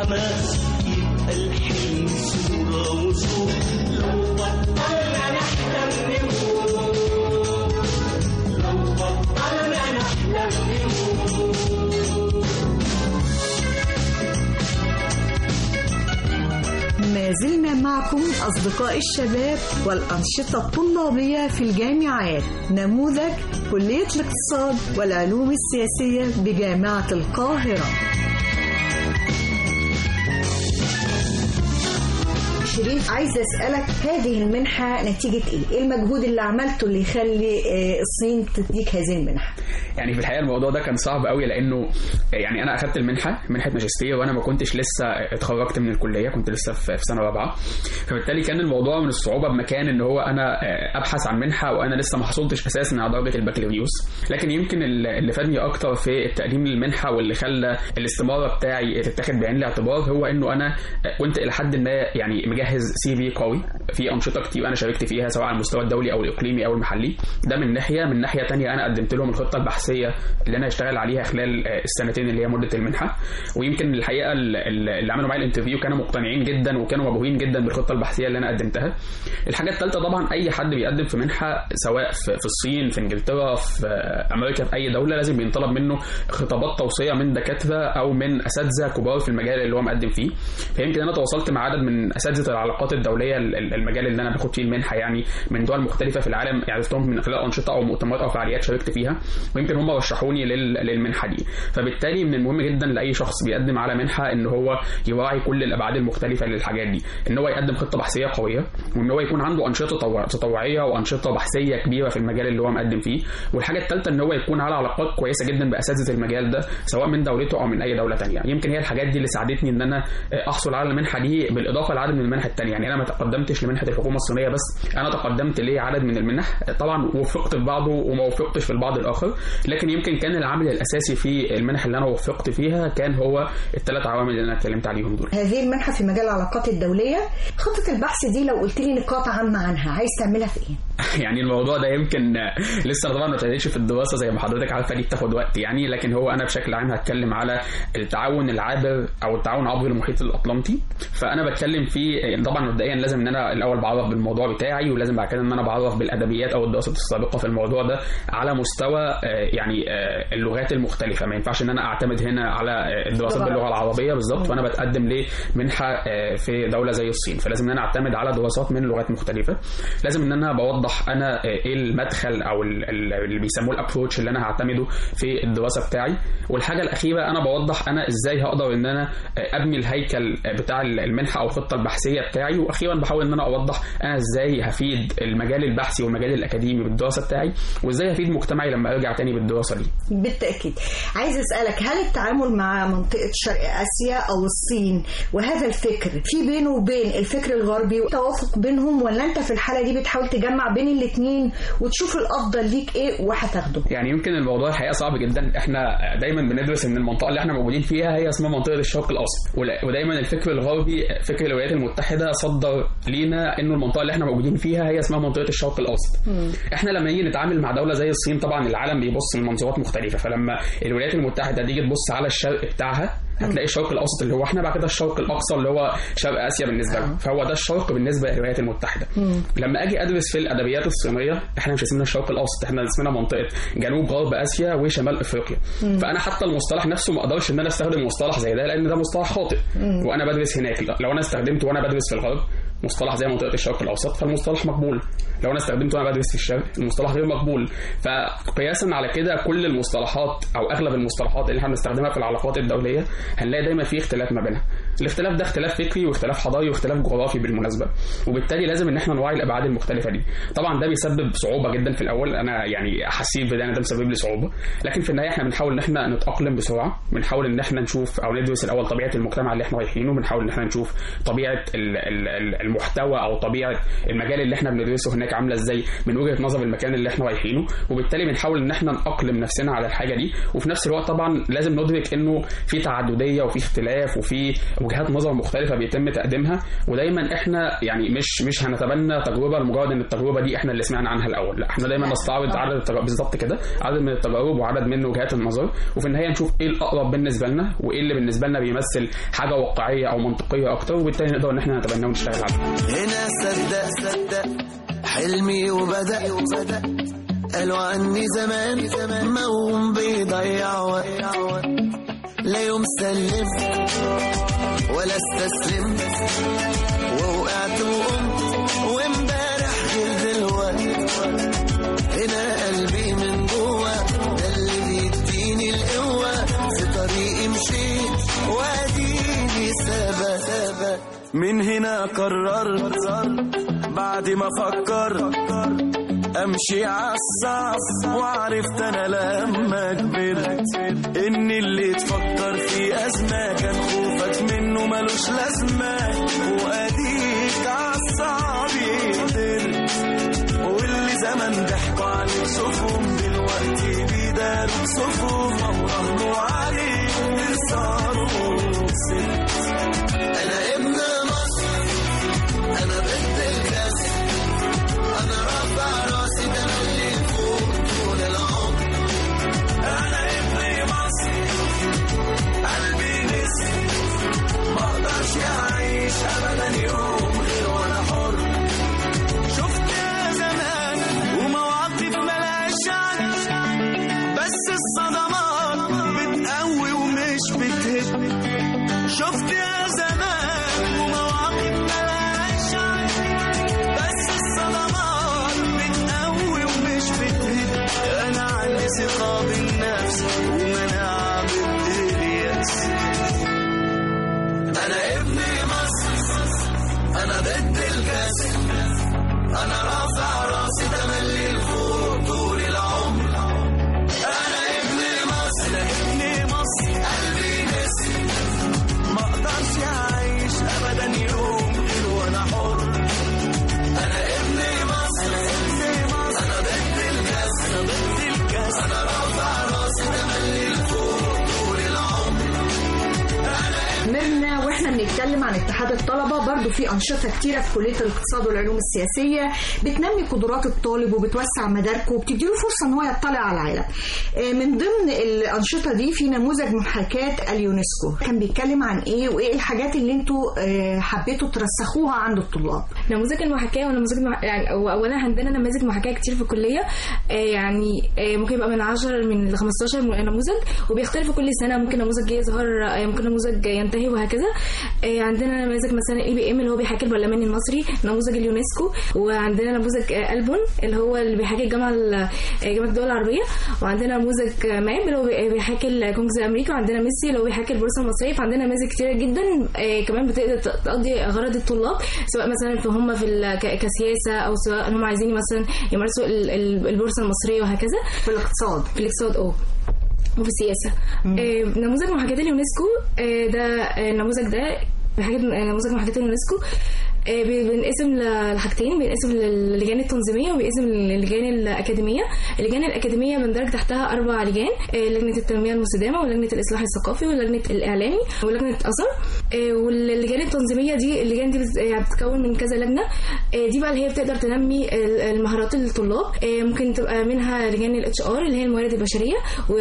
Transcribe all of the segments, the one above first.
حماس يبقى الحلم صورة وصوت لو بطلنا نحلم نموت لو بطلنا نحلم نموت ما زلنا معكم أصدقاء الشباب والأنشطة الطلابية في الجامعات نموذج كلية الاقتصاد والعلوم السياسية بجامعة القاهرة شريف عايزة أسألك هذه المنحة نتيجة إيه؟ إيه المجهود اللي عملته اللي يخلي آه، الصين تديك هذه المنحة؟ يعني في الحقيقه الموضوع ده كان صعب قوي لانه يعني انا اخدت المنحه منحه ماجستير وانا ما كنتش لسه اتخرجت من الكليه كنت لسه في في سنه رابعه فبالتالي كان الموضوع من الصعوبه بمكان ان هو انا ابحث عن منحه وانا لسه ما حصلتش اساسا على درجه البكالوريوس لكن يمكن اللي فادني اكتر في التقديم للمنحه واللي خلى الاستماره بتاعي تتاخد بعين الاعتبار هو انه انا كنت الى حد ما يعني مجهز سي في قوي في انشطه كتير انا شاركت فيها سواء على المستوى الدولي او الاقليمي او المحلي ده من ناحيه من ناحيه تانية انا قدمت لهم الخطه البحثيه اللي انا هشتغل عليها خلال السنتين اللي هي مده المنحه ويمكن الحقيقه اللي عملوا معايا الانترفيو كانوا مقتنعين جدا وكانوا مبهورين جدا بالخطه البحثيه اللي انا قدمتها الحاجه الثالثه طبعا اي حد بيقدم في منحه سواء في الصين في انجلترا في امريكا في اي دوله لازم بينطلب منه خطابات توصيه من دكاتره او من اساتذه كبار في المجال اللي هو مقدم فيه فيمكن انا تواصلت مع عدد من اساتذه العلاقات الدوليه المجال اللي انا باخد فيه المنحه يعني من دول مختلفه في العالم عرفتهم من خلال انشطه او مؤتمرات او فعاليات شاركت فيها ويمكن هم رشحوني للمنحه دي فبالتالي من المهم جدا لاي شخص بيقدم على منحه ان هو يراعي كل الابعاد المختلفه للحاجات دي ان هو يقدم خطه بحثيه قويه وان هو يكون عنده انشطه تطوعيه وانشطه بحثيه كبيره في المجال اللي هو مقدم فيه والحاجه الثالثه ان هو يكون على علاقات كويسه جدا باساتذه المجال ده سواء من دولته او من اي دوله ثانيه يمكن هي الحاجات دي اللي ساعدتني ان انا احصل على المنحه دي بالاضافه لعدد من المنح الثانيه يعني انا ما تقدمتش لمنحه الحكومه الصينيه بس انا تقدمت لعدد من المنح طبعا وفقت في بعضه وما وفقتش في البعض الاخر لكن يمكن كان العامل الاساسي في المنح اللي انا وفقت فيها كان هو الثلاث عوامل اللي انا اتكلمت عليهم دول هذه المنحه في مجال العلاقات الدوليه خطه البحث دي لو قلت لي نقاط عامه عنها عايز تعملها في ايه يعني الموضوع ده يمكن لسه طبعا ما ابتديتش في الدراسه زي ما حضرتك عارفه دي بتاخد وقت يعني لكن هو انا بشكل عام هتكلم على التعاون العابر او التعاون عبر المحيط الاطلنطي فانا بتكلم فيه طبعا مبدئيا لازم ان انا الاول بعرف بالموضوع بتاعي ولازم بعد كده ان انا بعرف بالادبيات او الدراسات السابقه في الموضوع ده على مستوى يعني اللغات المختلفه ما ينفعش ان انا اعتمد هنا على الدراسات باللغه العربيه بالظبط وانا بتقدم لمنحه في دوله زي الصين فلازم ان انا اعتمد على دراسات من لغات مختلفه لازم ان انا بوضح انا ايه المدخل او اللي بيسموه الابروتش اللي انا هعتمده في الدراسه بتاعي والحاجه الاخيره انا بوضح انا ازاي هقدر ان انا ابني الهيكل بتاع المنحه او الخطه البحثيه بتاعي واخيرا بحاول ان انا اوضح انا ازاي هفيد المجال البحثي والمجال الاكاديمي بالدراسه بتاعي وازاي هفيد مجتمعي لما ارجع تاني بالدراسه دي بالتاكيد عايز اسالك هل التعامل مع منطقه شرق اسيا او الصين وهذا الفكر في بينه وبين الفكر الغربي توافق بينهم ولا انت في الحاله دي بتحاول تجمع بين الاثنين وتشوف الافضل ليك ايه وهتاخده يعني يمكن الموضوع الحقيقه صعب جدا احنا دايما بندرس ان المنطقه اللي احنا موجودين فيها هي اسمها منطقه الشرق الاوسط ودايما الفكر الغربي فكر الولايات المتحده صدر لينا انه المنطقه اللي احنا موجودين فيها هي اسمها منطقه الشرق الاوسط مم. احنا لما نيجي نتعامل مع دوله زي الصين طبعا العالم بيبص من منظورات مختلفه فلما الولايات المتحده تيجي تبص على الشرق بتاعها هتلاقي الشرق الاوسط اللي هو احنا بعد كده الشرق الاقصى اللي هو شرق اسيا بالنسبه لهم فهو ده الشرق بالنسبه للولايات المتحده مم. لما اجي ادرس في الادبيات الصينيه احنا مش اسمنا الشرق الاوسط احنا اسمنا منطقه جنوب غرب اسيا وشمال افريقيا مم. فانا حتى المصطلح نفسه ما اقدرش ان انا استخدم مصطلح زي ده لان ده مصطلح خاطئ مم. وانا بدرس هناك لو انا استخدمته وانا بدرس في الغرب مصطلح زي منطقه الشرق الاوسط فالمصطلح مقبول لو انا استخدمته وانا بدرس في الشرق المصطلح غير مقبول فقياسا على كده كل المصطلحات او اغلب المصطلحات اللي احنا بنستخدمها في العلاقات الدوليه هنلاقي دايما في اختلاف ما بينها الاختلاف ده اختلاف فكري واختلاف حضاري واختلاف جغرافي بالمناسبه وبالتالي لازم ان احنا نراعي الابعاد المختلفه دي طبعا ده بيسبب صعوبه جدا في الاول انا يعني حسيت بده ان ده مسبب لي صعوبه لكن في النهايه احنا بنحاول ان احنا نتاقلم بسرعه بنحاول ان احنا نشوف او ندرس الاول طبيعه المجتمع اللي احنا رايحينه بنحاول ان احنا نشوف طبيعه المحتوى او طبيعه المجال اللي احنا بندرسه هناك عامله ازاي من وجهه نظر المكان اللي احنا رايحينه وبالتالي بنحاول ان احنا نأقلم نفسنا على الحاجه دي وفي نفس الوقت طبعا لازم ندرك انه في تعدديه وفي اختلاف وفي وجهات نظر مختلفه بيتم تقديمها ودايما احنا يعني مش مش هنتبنى تجربه لمجرد ان التجربه دي احنا اللي سمعنا عنها الاول لا احنا دايما نستعرض عدد التجارب بالظبط كده عدد من التجارب وعدد من وجهات النظر وفي النهايه نشوف ايه الاقرب بالنسبه لنا وايه اللي بالنسبه لنا بيمثل حاجه واقعيه او منطقيه اكتر وبالتالي نقدر ان احنا نتبناه ونشتغل عليه هنا صدق صدق حلمي وبدأ وبدأ قالوا عني زمان زمان موهوم بيضيع وقت لا يوم سلم ولا استسلم ووقعت وقمت وامبارح غير دلوقتي هنا قلبي من جوه ده اللي بيديني القوة في طريقي مشيت واديني ثبت ثبت من هنا قررت بعد ما فكرت امشي عالصعب وعرفت انا لما كبرت ان اللي تفكر في ازمه كان خوفك منه ملوش لازمه واديك عالصعب قدرت واللي زمان ضحكوا عليك شوفهم دلوقتي بيداروا صفهم وراهنوا عليك صاروا ست انا ابن مصر انا بنت الكاس انا رافع راسي ده أنا اللي فوق طول العمر انا ابن مصر قلبي نسي ما اقدرش اعيش ابدا يوم غير وانا حر شفت يا زمان ومواقف ملهاش عد بس الصدمات بتقوي ومش بتهد شفت يا زمان ومواقف ملهاش عد بس الصدمات بتقوي ومش بتهد انا عندي ثقة بالنفس ومناعة ضد اليأس انا ابن مصر انا ضد الكسل انا رافع راسي تملي لفوق طول العمر انا ابن مصر انا ابن مصر قلبي نسي ما اقدرش اعيش ابدا يوم غير وانا حر انا ابن مصر انا ابن مصر انا ضد الكاس انا ضد الكاس انا رافع راسي تملي لفوق طول العمر ميرنا واحنا بنتكلم عن اتحاد الطلبه برضو في انشطه كتيره في كليه الاقتصاد والعلوم السياسيه بتنمي قدرات الطالب وبتوسع مداركه وبتديله فرصه ان هو يطلع على العالم آه، من ضمن الانشطه دي في نموذج محاكاه اليونسكو كان بيتكلم عن ايه وايه الحاجات اللي انتوا آه، حبيتوا ترسخوها عند الطلاب نموذج المحاكاه ونموذج المح... يعني هو اولا عندنا نماذج محاكاه كتير في الكليه آه، يعني آه، ممكن يبقى من 10 من ل 15 نموذج وبيختلفوا كل سنه ممكن نموذج يظهر آه، ممكن نموذج ينتهي وهكذا آه، عندنا نماذج مثلا اي بي ام اللي هو بيحاكي البرلمان المصري نموذج اليونسكو وعندنا نموذج آه، البون اللي هو اللي بيحاكي الجامعه ال- آه، جامعه الدول العربيه وعندنا نموذج آه، ماب اللي هو بي- بيحاكي الكونجرس الامريكي وعندنا ميسي اللي هو بيحاكي البورصه المصريه فعندنا نماذج كتيره جدا آه، كمان بتقدر ت- تقضي غرض الطلاب سواء مثلا في هم في ال- ك- كسياسه او سواء هم عايزين مثلا يمارسوا ال- ال- البورصه المصريه وهكذا في الاقتصاد في الاقتصاد اه وفي السياسه آه نموذج محاكاه اليونسكو آه ده آه النموذج ده بحاجه نموذج محاكاه اليونسكو آه، بي- بينقسم ل- لحاجتين بينقسم للجان التنظيميه وبينقسم للجان الاكاديميه اللجان الاكاديميه بندرج تحتها اربع لجان آه، لجنه التنميه المستدامه ولجنه الاصلاح الثقافي ولجنه الاعلامي ولجنه اثر آه، واللجان التنظيميه دي اللجان دي بت- يعني بتتكون من كذا لجنه آه، دي بقى اللي هي بتقدر تنمي ال- المهارات الطلاب آه، ممكن تبقى منها لجان الاتش ار اللي هي الموارد البشريه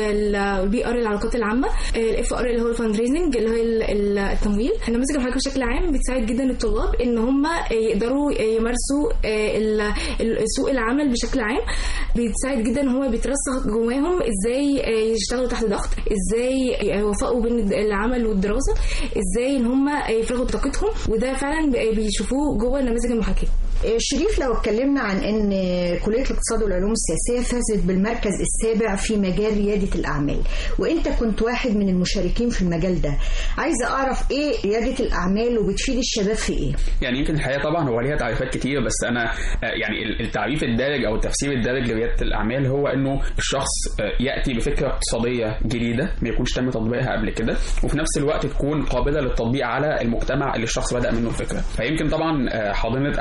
والبي ار العلاقات العامه الاف ار اللي هو الفاند ريزنج اللي هو ال- ال- التمويل النماذج المحاكاه بشكل عام بتساعد جدا الطلاب ان هم يقدروا يمارسوا آه، ال- ال- سوق العمل بشكل عام بتساعد جدا ان هو بيترسخ جواهم ازاي آه، يشتغلوا تحت ضغط ازاي يوفقوا بين العمل والدراسه ازاي ان هم يفرغوا طاقتهم وده فعلا بيشوفوه جوه نماذج المحاكاه آه، شريف لو اتكلمنا عن ان كليه الاقتصاد والعلوم السياسيه فازت بالمركز السابع في مجال رياده الاعمال وانت كنت واحد من المشاركين في المجال ده عايزه اعرف ايه رياده الاعمال وبتفيد الشباب في ايه يعني يمكن الحقيقه طبعا هو ليها تعريفات كتير بس انا آه، يعني ال- التعريف الدارج او التفسير الدارج لرياده الاعمال هو انه الشخص آه، ياتي بفكره اقتصاديه جديده ما يكونش تم تطبيقها قبل كده وفي نفس الوقت تكون قابله للتطبيق على المجتمع اللي الشخص بدا منه الفكره فيمكن طبعا آه، حاضنه اعمال كليه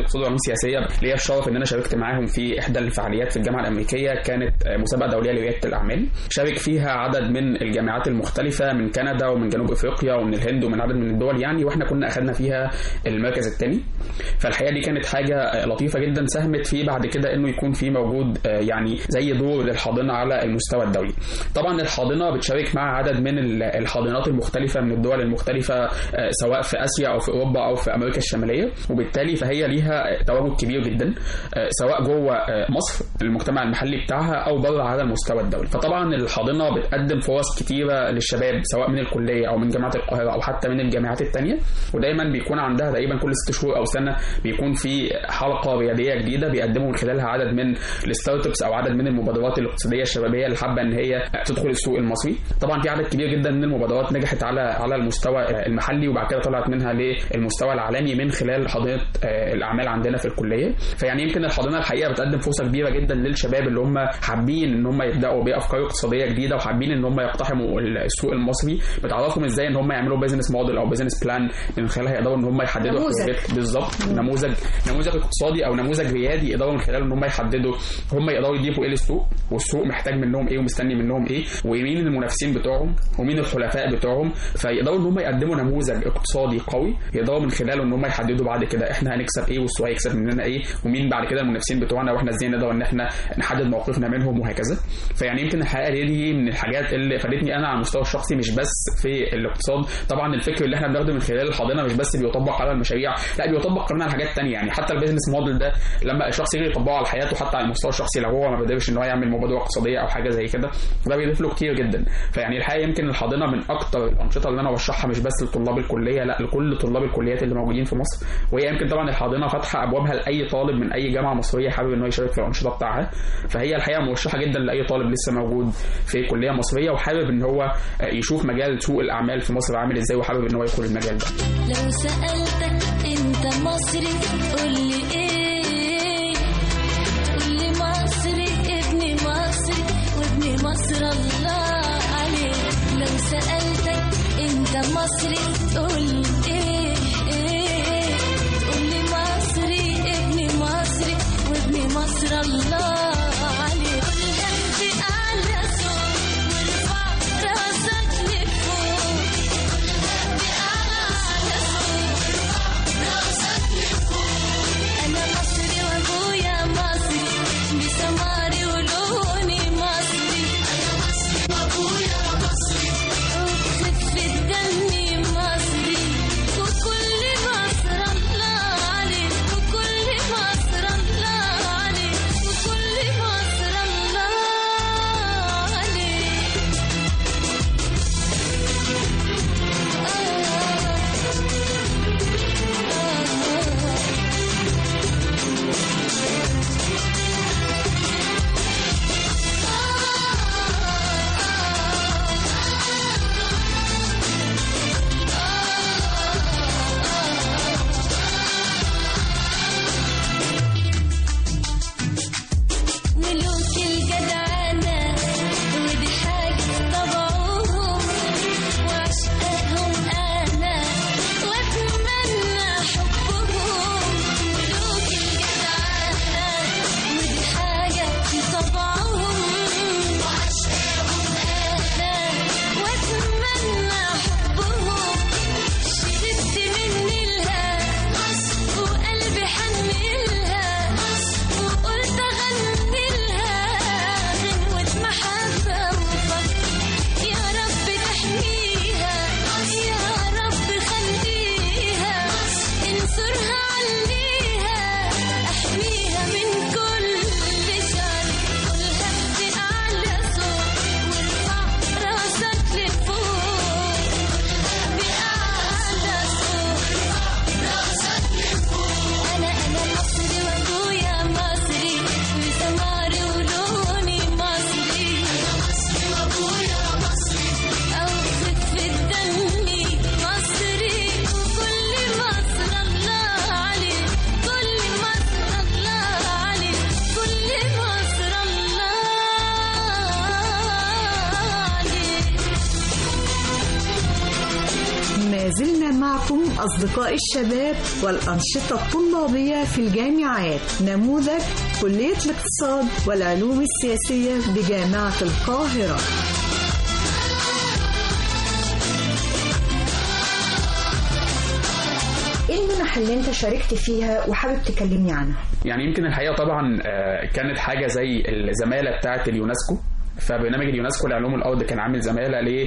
الاقتصاد والعلوم السياسيه ليا الشرف ان انا شاركت معاهم في احدى الفعاليات في الجامعه الامريكيه كانت آه، مسابقه دوليه لرياده الاعمال شارك فيها عدد من الجامعات المختلفه من كندا ومن جنوب افريقيا ومن الهند ومن عدد من الدول يعني واحنا كنا اخذنا فيها المركز الثاني فالحقيقه دي كانت حاجه آه، لطيفه جدا ساهمت في بعد كده انه يكون في موجود آه، يعني زي دور للحاضنه على المستوى الدولي طبعا الحاضنه بتشارك مع عدد من ال- الحاضنات المختلفه من الدول المختلفه آه، سواء في اسيا او في اوروبا او في امريكا الشماليه وبالتالي فهي ليها تواجد كبير جدا آه، سواء جوه آه، مصر المجتمع المحلي بتاعها او بره على المستوى الدولي فطبعا الحاضنه بتقدم فرص كتيره للشباب سواء من الكليه او من جامعه القاهره او حتى من الجامعات التانية ودايما بيكون عندها تقريبا كل ست شهور او سنه بيكون في حلقه رياديه جديده بيقدموا من خلالها عدد من الستارت ابس او عدد من المبادرات الاقتصاديه الشبابيه اللي حابه ان هي تدخل السوق المصري طبعا في عدد كبير جدا من المبادرات نجحت على على المستوى المحلي وبعد كده طلعت منها للمستوى العالمي من خلال حاضنه آه، الاعمال عندنا في الكليه فيعني يمكن الحاضنه الحقيقه بتقدم فرصه كبيره جدا للشباب اللي هم حابين ان هم يبداوا بافكار اقتصاديه جديده وحابين ان هم يقتحموا السوق المصري بتعرفهم ازاي ان هم يعملوا بيزنس موديل او بيزنس بلان من خلالها يقدروا ان هم يحددوا نموذج. احتياجات بالظبط نموذج نموذج اقتصادي او نموذج ريادي يقدروا من خلاله ان هم يحددوا هم يقدروا يضيفوا ايه للسوق والسوق محتاج منهم ايه ومستني منهم ايه ومين المنافسين بتوعهم ومين الحلفاء بتوعهم فيقدروا ان هم يقدموا نموذج اقتصادي قوي يقدروا من خلاله ان هم يحددوا بعد كده احنا هنكسب ايه والسوق هيكسب مننا ايه ومين بعد كده المنافسين بتوعنا واحنا ازاي نقدر ان احنا نحدد موقفنا منهم وهكذا فيعني يمكن الحقيقه دي, دي من الحاجات اللي فادتني انا على المستوى الشخصي مش بس في الاقتصاد طبعا الفكر اللي احنا بناخده من خلال الحاضنه مش بس بيطبق على المشاريع لا بيطبق كمان على حاجات تانية يعني حتى البيزنس موديل ده لما الشخص يجي يطبقه على حياته حتى على المستوى الشخصي لو هو ما بيقدرش ان هو يعمل مبادره اقتصاديه او حاجه زي كده ده بيضيف له كتير جدا فيعني الحقيقه يمكن الحاضنه من اكتر الانشطه اللي انا برشحها مش بس لطلاب الكليه لا لكل طلاب الكليات اللي موجودين في مصر وهي يمكن طبعا الحاضنه فاتحه ابوابها لاي طالب من اي جامعه مصريه حابب ان هو يشارك في الانشطه بتاعها فهي الحقيقه مرشحه جدا لاي طالب لسه موجود في كليه مصريه وحابب ان هو يشوف مجال سوق الاعمال في مصر عامل ازاي وحابب ان هو يدخل المجال ده لو سألتك انت مصري قولي ايه قولي مصري ابني مصري وابني مصر الله عليك لو سألتك انت مصري قولي ايه ايه قولي مصري ابني مصري وابني مصر الله عليك قولها بأعلى صوت وارفع راسك لفوق أنا مصري وأبويا مصري بسماري ولوني مصري أنا مصري وأبويا مصري وبخفة دمي مصري زلنا معكم أصدقاء الشباب والأنشطة الطلابية في الجامعات نموذج كلية الاقتصاد والعلوم السياسية بجامعة القاهرة ايه المنح اللي انت شاركت فيها وحابب تكلمني عنها؟ يعني يمكن الحقيقه طبعا آه، كانت حاجه زي الزماله بتاعه اليونسكو فبرنامج اليونسكو لعلوم الارض كان عامل زماله ل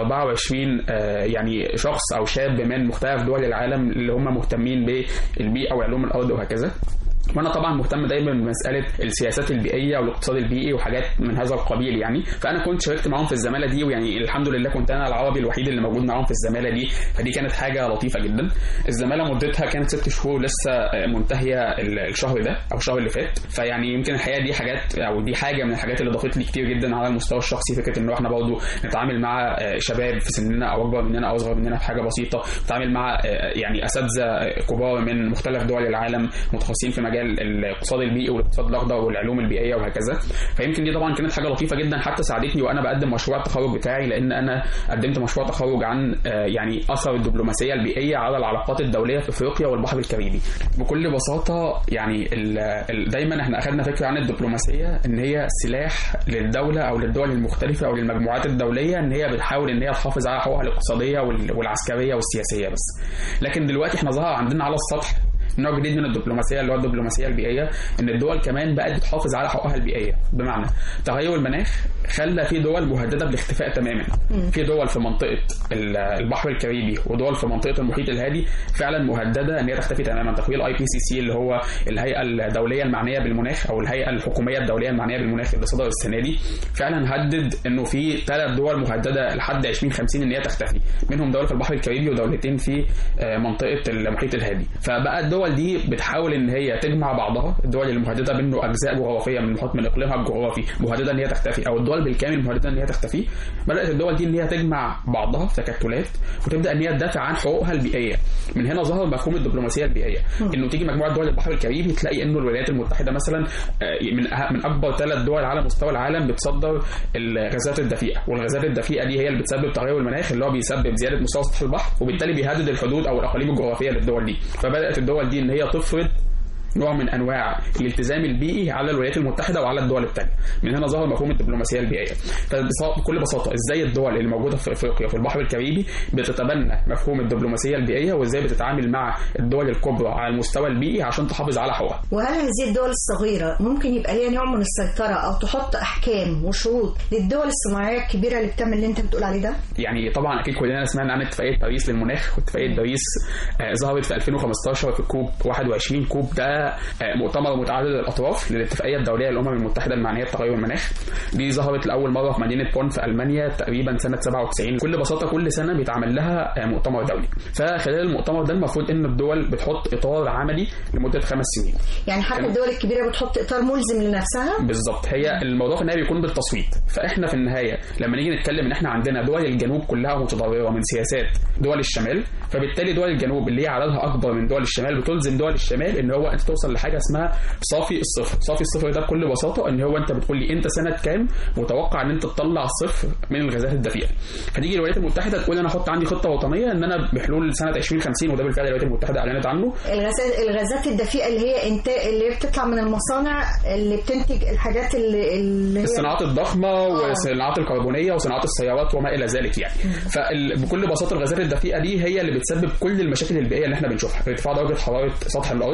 24 آه، يعني شخص او شاب من مختلف دول العالم اللي هم مهتمين بالبيئه وعلوم الارض وهكذا وانا طبعا مهتم دايما بمساله السياسات البيئيه والاقتصاد البيئي وحاجات من هذا القبيل يعني فانا كنت شاركت معاهم في الزماله دي ويعني الحمد لله كنت انا العربي الوحيد اللي موجود معاهم في الزماله دي فدي كانت حاجه لطيفه جدا الزماله مدتها كانت ست شهور لسه منتهيه ال- الشهر ده او الشهر اللي فات فيعني يمكن الحقيقه دي حاجات او دي حاجه من الحاجات اللي ضافت لي كتير جدا على المستوى الشخصي فكره ان احنا برضه نتعامل مع آه، شباب في سننا او اكبر مننا او اصغر مننا في حاجه بسيطه نتعامل مع آه، يعني اساتذه كبار من مختلف دول العالم متخصصين في مجال الاقتصاد البيئي والاقتصاد الاخضر والعلوم البيئيه وهكذا فيمكن دي طبعا كانت حاجه لطيفه جدا حتى ساعدتني وانا بقدم مشروع التخرج بتاعي لان انا قدمت مشروع تخرج عن آه، يعني اثر الدبلوماسيه البيئيه على العلاقات الدوليه في افريقيا والبحر الكاريبي بكل بساطه يعني ال ال دايما احنا اخذنا فكره عن الدبلوماسيه ان هي سلاح للدوله او للدول المختلفه او للمجموعات الدوليه ان هي بتحاول ان هي تحافظ على حقوقها الاقتصاديه وال- والعسكريه والسياسيه بس لكن دلوقتي احنا ظهر عندنا على السطح نوع جديد من الدبلوماسيه اللي هو الدبلوماسيه البيئيه ان الدول كمان بقت بتحافظ على حقوقها البيئيه بمعنى تغير المناخ خلى في دول مهدده بالاختفاء تماما في دول في منطقه ال- البحر الكاريبي ودول في منطقه المحيط الهادي فعلا مهدده ان هي تختفي تماما تقرير الاي بي سي سي اللي هو الهيئه الدوليه المعنيه بالمناخ او الهيئه الحكوميه الدوليه المعنيه بالمناخ اللي صدر السنه دي فعلا هدد انه في ثلاث دول مهدده لحد 2050 ان هي تختفي منهم دوله في البحر الكاريبي ودولتين في آه، منطقه المحيط الهادي فبقى الدول دي بتحاول ان هي تجمع بعضها الدول اللي مهدده منه اجزاء جغرافيه من محيط من اقليمها الجغرافي مهدده ان هي تختفي او الدول بالكامل مهدده ان هي تختفي بدات الدول دي ان هي تجمع بعضها في تكتلات وتبدا ان هي تدافع عن حقوقها البيئيه من هنا ظهر مفهوم الدبلوماسيه البيئيه انه تيجي مجموعه دول البحر الكاريبي تلاقي انه الولايات المتحده مثلا آه، من أه- من اكبر ثلاث دول على مستوى العالم بتصدر الغازات الدفيئه والغازات الدفيئه دي هي اللي بتسبب تغير المناخ اللي هو بيسبب زياده مستوى سطح البحر وبالتالي بيهدد الحدود او الاقاليم الجغرافيه للدول دي فبدات الدول دي ان هي تفرض نوع من انواع الالتزام البيئي على الولايات المتحده وعلى الدول الثانيه من هنا ظهر مفهوم الدبلوماسيه البيئيه فبكل بساطه ازاي الدول اللي موجوده في افريقيا وفي البحر الكاريبي بتتبنى مفهوم الدبلوماسيه البيئيه وازاي بتتعامل مع الدول الكبرى على المستوى البيئي عشان تحافظ على حقوقها وهل هذه الدول الصغيرة ممكن يبقى ليها نوع من السيطرة أو تحط أحكام وشروط للدول الصناعية الكبيرة اللي بتعمل اللي أنت بتقول عليه ده؟ يعني طبعا اكيد كلنا سمعنا عن اتفاقيه باريس للمناخ واتفاقيه باريس آه، ظهرت في 2015 في كوب 21 كوب ده آه، مؤتمر متعدد الاطراف للاتفاقيه الدوليه للامم المتحده المعنيه بتغير المناخ دي ظهرت لاول مره في مدينه بون في المانيا تقريبا سنه 97 بكل بساطه كل سنه بيتعمل لها آه، مؤتمر دولي فخلال المؤتمر ده المفروض ان الدول بتحط اطار عملي لمده خمس سنين يعني حتى تمام. الدول الكبيرة بتحط إطار ملزم لنفسها بالظبط هي الموضوع في النهايه بيكون بالتصويت فاحنا في النهايه لما نيجي نتكلم ان احنا عندنا دول الجنوب كلها متضرره من سياسات دول الشمال فبالتالي دول الجنوب اللي هي عددها اكبر من دول الشمال بتلزم دول الشمال ان هو انت توصل لحاجه اسمها صافي الصفر صافي الصفر ده بكل بساطه ان هو انت بتقول لي انت سنه كام متوقع ان انت تطلع صفر من الغازات الدفيئه فتيجي الولايات المتحده تقول انا احط عندي خطه وطنيه ان انا بحلول سنه 2050 وده بالفعل الولايات المتحده اعلنت عنه الغازات الغازات الدفيئة اللي هي انت اللي هي بتطلع من المصانع اللي بتنتج الحاجات اللي, اللي هي الصناعات الضخمه والصناعات الكربونيه وصناعات السيارات وما الى ذلك يعني فبكل بساطه الغازات الدفيئه دي هي اللي بتسبب كل المشاكل البيئيه اللي احنا بنشوفها ارتفاع درجه حراره سطح الارض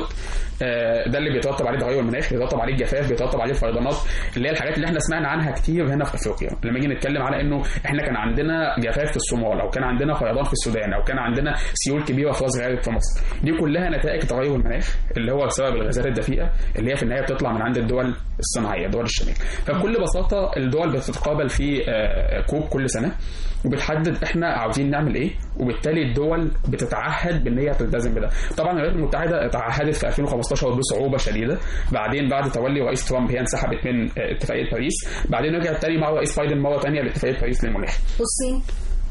آه، ده اللي بيترتب عليه تغير المناخ بيترتب عليه الجفاف بيترتب عليه الفيضانات اللي هي الحاجات اللي احنا سمعنا عنها كتير هنا في افريقيا لما نيجي نتكلم على انه احنا كان عندنا جفاف في الصومال او كان عندنا فيضان في السودان او كان عندنا سيول كبيره في راس غارب في مصر دي كلها نتائج تغير المناخ اللي هو بسبب الغازات الدفيئه اللي هي في النهايه بتطلع من عند الدول الصناعيه دول الشمال فبكل بساطه الدول بتتقابل في آه، كوب كل سنه وبتحدد احنا عاوزين نعمل ايه وبالتالي الدول بتتعهد بان هي تلتزم بده طبعا الولايات المتحده تعهدت في 2015 بصعوبه شديده بعدين بعد تولي رئيس ترامب هي انسحبت من آه، اتفاقيه باريس بعدين رجعت تاني مع رئيس بايدن مره تانيه لاتفاقيه باريس للمناخ والصين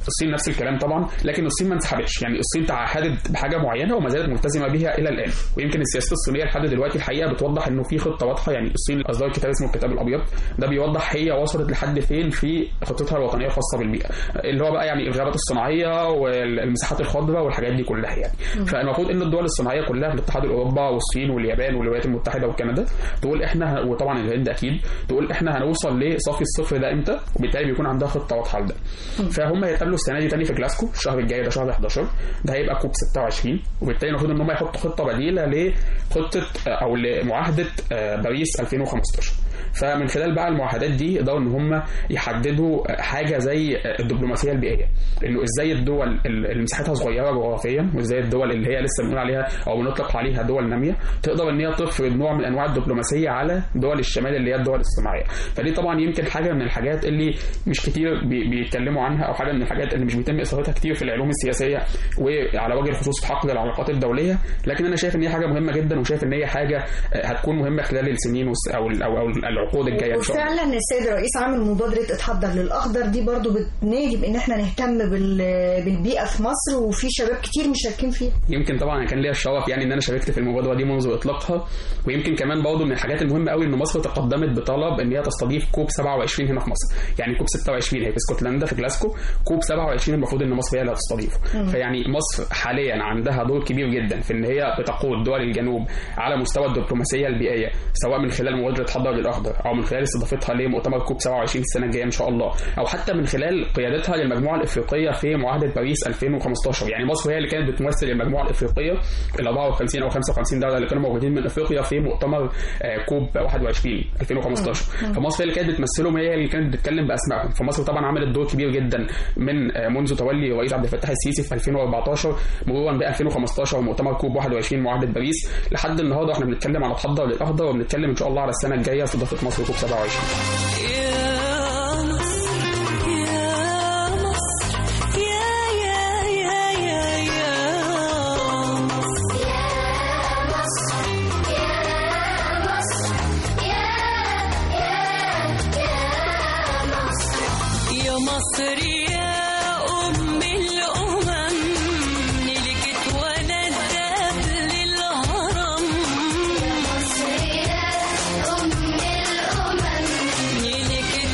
الصين نفس الكلام طبعا لكن الصين ما انسحبتش يعني الصين تعهدت بحاجه معينه وما زالت ملتزمه بها الى الان ويمكن السياسه الصينيه لحد دلوقتي الحقيقه بتوضح انه في خطه واضحه يعني الصين اصدرت كتاب اسمه الكتاب الابيض ده بيوضح هي وصلت لحد فين في خطتها الوطنيه الخاصه بالبيئه اللي هو بقى يعني الغابات الصناعيه والمساحات الخضراء والحاجات دي كلها يعني فالمفروض ان الدول الصناعيه كلها في الاتحاد الاوروبي والصين واليابان والولايات المتحده وكندا تقول احنا وطبعا الهند اكيد تقول احنا هنوصل لصافي الصفر ده امتى وبالتالي بيكون عندها خطه واضحه لده فهم هيتقابلوا السنه دي تاني في جلاسكو الشهر الجاي ده شهر 11 ده هيبقى كوب 26 وبالتالي المفروض ان هم يحطوا خطه بديله لخطه او لمعاهده آه، باريس 2015 فمن خلال بقى المعاهدات دي يقدروا ان هم يحددوا حاجه زي الدبلوماسيه البيئيه انه ازاي الدول اللي مساحتها صغيره جغرافيا وازاي الدول اللي هي لسه بنقول عليها او بنطلق عليها دول ناميه تقدر ان هي تفرض نوع من انواع الدبلوماسيه على دول الشمال اللي هي الدول الصناعيه فدي طبعا يمكن حاجه من الحاجات اللي مش كتير بي- بيتكلموا عنها او حاجه من الحاجات اللي مش بيتم اثارتها كتير في العلوم السياسيه وعلى وجه الخصوص في حقل العلاقات الدوليه لكن انا شايف ان هي حاجه مهمه جدا وشايف ان هي حاجه آه، هتكون مهمه خلال السنين والس- او ال- او أو العقود الجايه ان شاء الله وفعلا السيد الرئيس عامل مبادره اتحضر للاخضر دي برضو بتنادي بان احنا نهتم بال- بالبيئه في مصر وفي شباب كتير مشاركين فيها يمكن طبعا أنا كان ليا الشرف يعني ان انا شاركت في المبادره دي منذ اطلاقها ويمكن كمان برضه من الحاجات المهمه قوي ان مصر تقدمت بطلب ان هي تستضيف كوب 27 هنا في مصر يعني كوب 26 هي في اسكتلندا في جلاسكو كوب 27 المفروض ان مصر هي اللي هتستضيفه فيعني مصر حاليا عندها دور كبير جدا في ان هي بتقود دول الجنوب على مستوى الدبلوماسيه البيئيه سواء من خلال مبادره حضر للاخضر او من خلال استضافتها لمؤتمر كوب 27 السنه الجايه ان شاء الله او حتى من خلال قيادتها للمجموعه الافريقيه في معاهده باريس 2015 يعني مصر هي اللي كانت بتمثل المجموعه الافريقيه ال 54 او 55 دوله اللي كانوا موجودين من افريقيا في مؤتمر آه، كوب 21 2015 فمصر هي اللي كانت بتمثلهم هي اللي كانت بتتكلم باسمائهم فمصر طبعا عملت دور كبير جدا من آه، منذ تولي رئيس عبد الفتاح السيسي في 2014 مرورا ب 2015 ومؤتمر كوب 21 معاهده باريس لحد النهارده احنا بنتكلم على تحضر للاخضر وبنتكلم ان شاء الله على السنه الجايه استضافه مصر كوب 27 يا مصر يا مصر يا يا يا يا يا مصر يا مصر يا أم الأمم ملكت ولا الدب للهرم يا مصر يا أم الأمم ملكت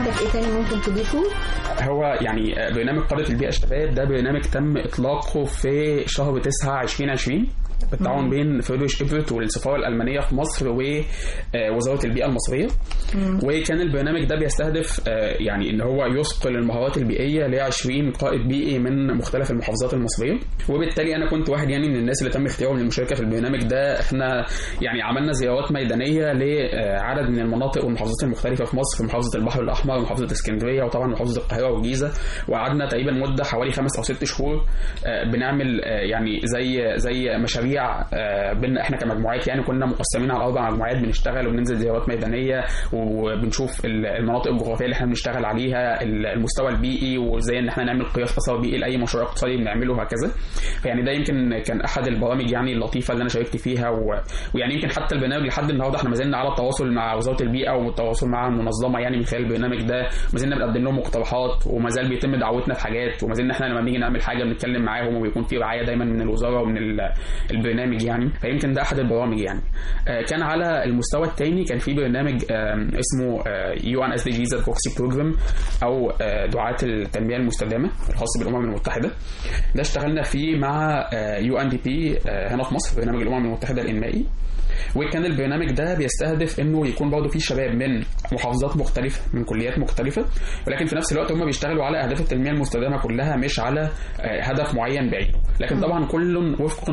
عندك ايه تاني ممكن تضيفه هو يعني برنامج قادة البيئة الشباب ده برنامج تم إطلاقه في شهر 9 2020 بالتعاون بين فريدريش ايفرت والسفاره الالمانيه في مصر ووزاره البيئه المصريه وكان البرنامج ده بيستهدف آه، يعني ان هو يثقل المهارات البيئيه ل 20 قائد بيئي من مختلف المحافظات المصريه وبالتالي انا كنت واحد يعني من الناس اللي تم اختيارهم للمشاركه في البرنامج ده احنا يعني عملنا زيارات ميدانيه لعدد من المناطق والمحافظات المختلفه في مصر في محافظه البحر الاحمر ومحافظه اسكندريه وطبعا محافظه القاهره والجيزه وقعدنا تقريبا مده حوالي خمس او ست شهور آه، بنعمل آه، يعني زي زي مشاريع آه، بينا احنا كمجموعات يعني كنا مقسمين على اربع مجموعات بنشتغل وبننزل زيارات ميدانيه وبنشوف ال- المناطق الجغرافيه اللي احنا بنشتغل عليها ال- المستوى البيئي وازاي ان احنا نعمل قياس اثر بيئي لاي مشروع اقتصادي بنعمله وهكذا فيعني ده يمكن كان احد البرامج يعني اللطيفه اللي انا شاركت فيها و... ويعني يمكن حتى البرنامج لحد النهارده احنا ما زلنا على التواصل مع وزاره البيئه والتواصل مع المنظمه يعني من خلال البرنامج ده ما زلنا بنقدم لهم مقترحات وما زال بيتم دعوتنا في حاجات وما زلنا احنا لما بنيجي نعمل حاجه بنتكلم معاهم وبيكون في رعايه دايما من الوزاره ومن ال- البرنامج يعني فيمكن ده احد البرامج يعني آه، كان على المستوى الثاني كان في برنامج آم، اسمه يو ان اس دي جيز ادفوكسي بروجرام او آه، دعاة التنميه المستدامه الخاص بالامم المتحده ده اشتغلنا فيه مع يو ان دي بي هنا في مصر برنامج الامم المتحده الانمائي وكان البرنامج ده بيستهدف انه يكون برضه فيه شباب من محافظات مختلفه من كليات مختلفه ولكن في نفس الوقت هم بيشتغلوا على اهداف التنميه المستدامه كلها مش على آه، هدف معين بعينه لكن طبعا كل وفقا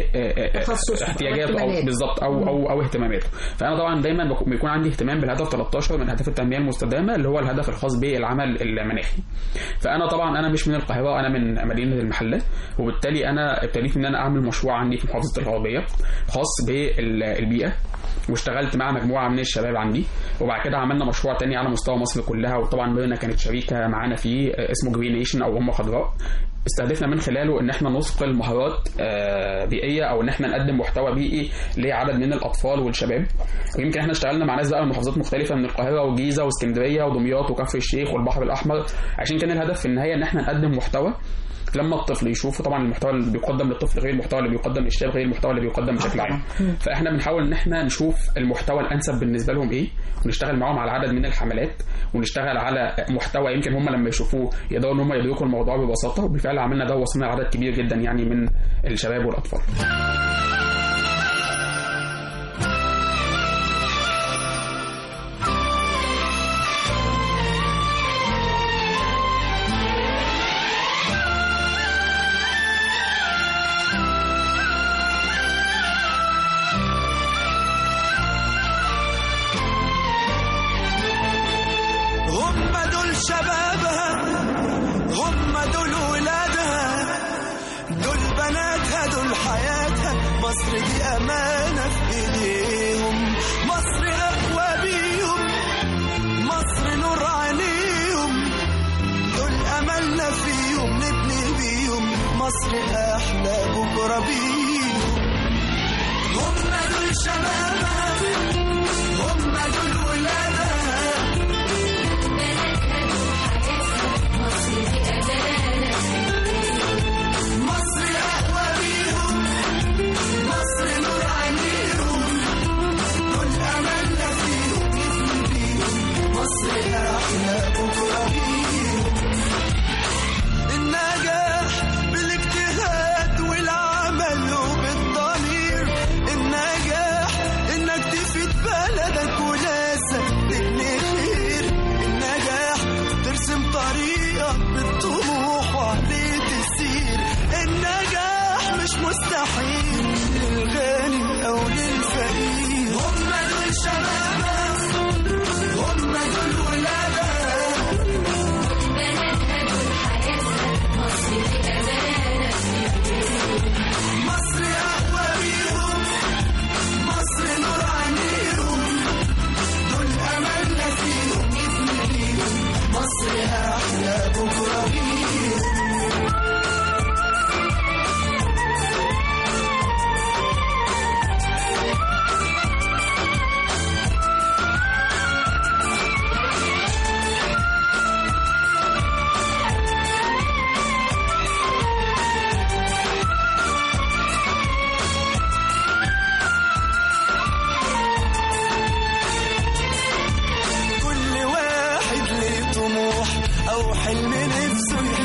تخصصه لاحتياجاته او واهتماماته. بالظبط او او او اهتماماته فانا طبعا دايما بكون- بيكون عندي اهتمام بالهدف 13 من اهداف التنميه المستدامه اللي هو الهدف الخاص بالعمل المناخي فانا طبعا انا مش من القاهره انا من مدينه المحله وبالتالي انا ابتديت ان انا اعمل مشروع عندي في محافظه الغربيه خاص بالبيئه واشتغلت مع مجموعه من الشباب عندي وبعد كده عملنا مشروع تاني على مستوى مصر كلها وطبعا بينا كانت شريكه معانا فيه آه، اسمه جرين نيشن او امه خضراء استهدفنا من خلاله ان احنا نثقل مهارات آه، بيئيه او ان احنا نقدم محتوى بيئي لعدد من الاطفال والشباب ويمكن احنا اشتغلنا مع ناس بقى من محافظات مختلفه من القاهره والجيزه واسكندريه ودمياط وكفر الشيخ والبحر الاحمر عشان كان الهدف في النهايه ان احنا نقدم محتوى لما الطفل يشوف طبعا المحتوى اللي بيقدم للطفل غير المحتوى اللي بيقدم للشباب غير المحتوى اللي بيقدم بشكل عام فاحنا بنحاول ان احنا نشوف المحتوى الانسب بالنسبه لهم ايه ونشتغل معاهم على عدد من الحملات ونشتغل على محتوى يمكن هم لما يشوفوه يقدروا ان هم يدركوا الموضوع ببساطه وبالفعل عملنا ده ووصلنا لعدد كبير جدا يعني من الشباب والاطفال هم دول شبابها هم دول ولادها دول بناتها دول حياتها مصر دي أمانة في إيديهم مصر أقوى بيهم مصر نور عينيهم دول أملنا فيهم نبني بيهم مصر أحلى بكرة بيهم هم دول شبابها هم دول ولادها مصر أقوى بيهم مصر نور عينيهم دول أملنا فيهم نبني بيهم مصر أحلى بكرة بيهم النجاح بالاجتهاد والعمل وبالضمير النجاح إنك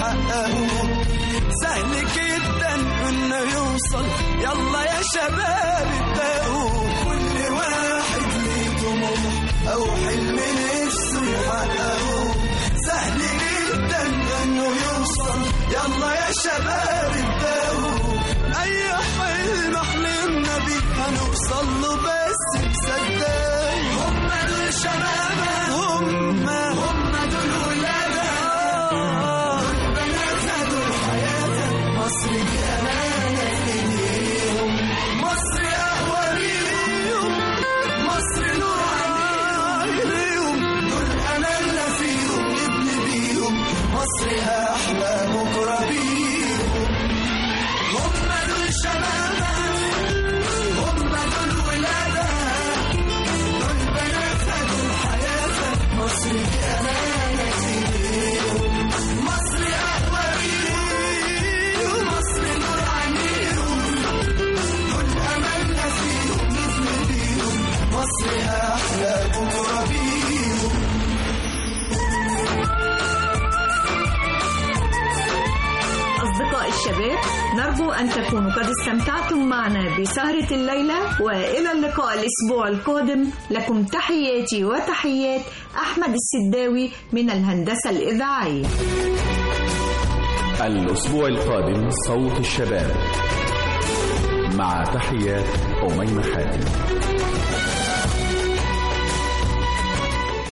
يحققوه سهل جدا انه يوصل يلا يا شباب ابدأوا كل واحد ليه طموح او حلم نفسه يحققه سهل جدا انه يوصل يلا يا شباب ابدأوا اي حلم حلمنا بيه هنوصل له بس مصدق هم دول شباب هم هم دول ولادها دول بناتها دول حياتها مصر دي امانه في ايديهم مصر اقوى ليهم مصر نور عليهم دول املنا فيهم نبني بيهم مصر احلى بكره بيهم هم دول شبابها هم دول ولادها دول بناتها دول حياتها مصر دي امانه في ايديهم مصر اقوى بيهم مصر نور عينيهم دول املنا فيهم نبني بيهم مصر احلى بكره بيهم أصدقاء الشباب نرجو أن تكونوا قد استمتعتم معنا بسهرة الليلة وإلى اللقاء الأسبوع القادم لكم تحياتي وتحيات أحمد السداوي من الهندسة الإذاعية الأسبوع القادم صوت الشباب مع تحيات أميمة حاتم